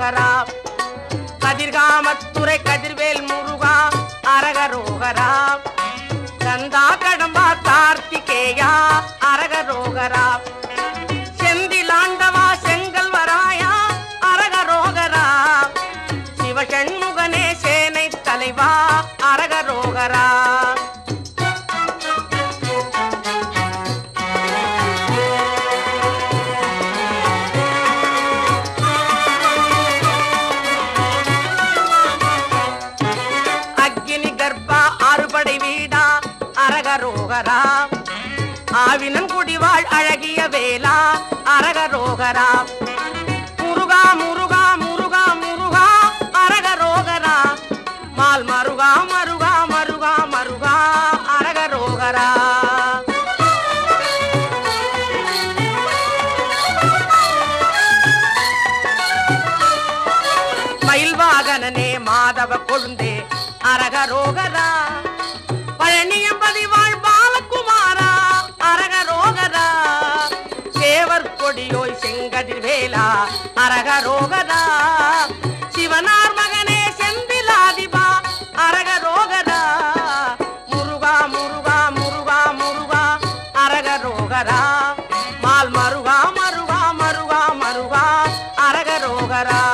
அரகரோகரா கதிர்காமத்துறை கதிர்வேல் முருகா அரகரோகரா கந்தா கடம்பா கார்த்திகேயா அரகரோகரா செந்திலாண்டவா செங்கல் வராயா அரகரோகரா சிவசண்முகனே சேனை தலைவா அரகரோகரா அக்கினி கர்ப்பா அறுபடை வீடா அரகரோகரா ஆவினன் குடிவாள் அழகிய வேலா அரகரோகரா முருகா முருகா முருகா முருகா அரகரோகரா மால் மருகா மருகா மருகா மருகா அரகரோகரா மயில் வாகனனே மாதவ கொழுந்தே அரகரோகரா பழனியம்பதி வாழ் பாலகுமாரா அரகரோகரா சேவர் கொடியோய் செங்கதிர் வேலா அரகரோகரா சிவனார் மகனே செந்திலாதிபா அரகரோகரா முருகா முருகா முருகா முருகா அரகரோகரா மால் மருகா மருகா மருகா மருகா அரகரோகரா